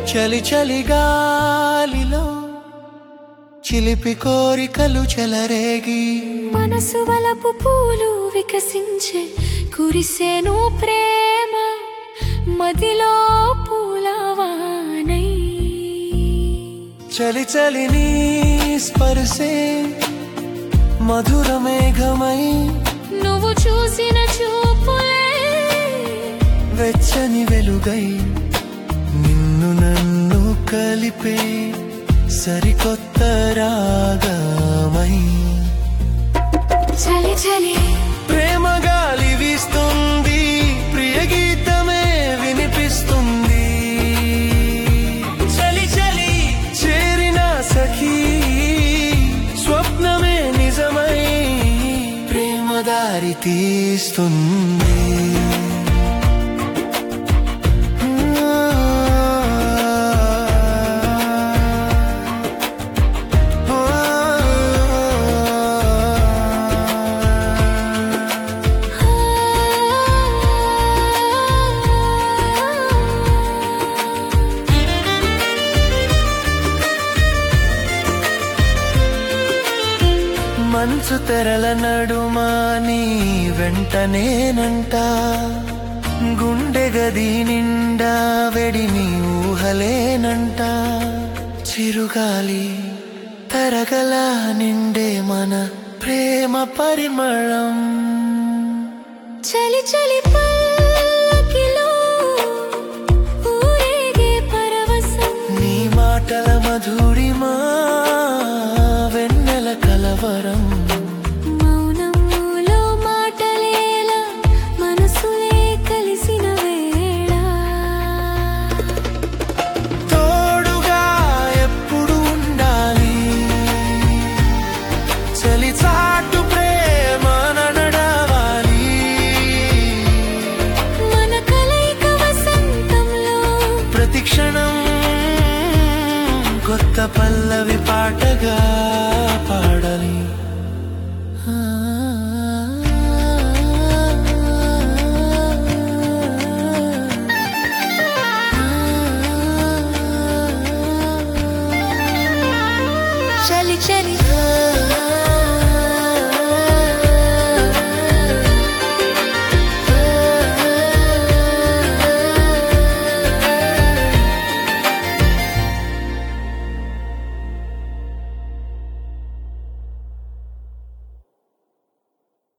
చలి చలి గాలిలో చిలిపి కోరికలు చెలరేగి మనసు వలపు పూలు వికసించే కురిసేను ప్రేమ మదిలో పూలవానై చలి చలి నీ స్పర్శే మధుర మేఘమై నువ్వు చూసిన చూపులే వెచ్చని వెలుగై నిన్ను నన్ను కలిపే సరికొత్త రాగమై చలి చలి ప్రేమ గాలి వీస్తుంది ప్రియ గీతమే వినిపిస్తుంది చలి చలి చేరిన సఖీ స్వప్నమే నిజమై ప్రేమ దారి తీస్తుంది మంచు తెరల నడుమా నీ వెంటనేనంట గుండె గది నిండా వెడిని ఊహలేనంట చిరుగాలి తరగల నిండే మన ప్రేమ పరిమళం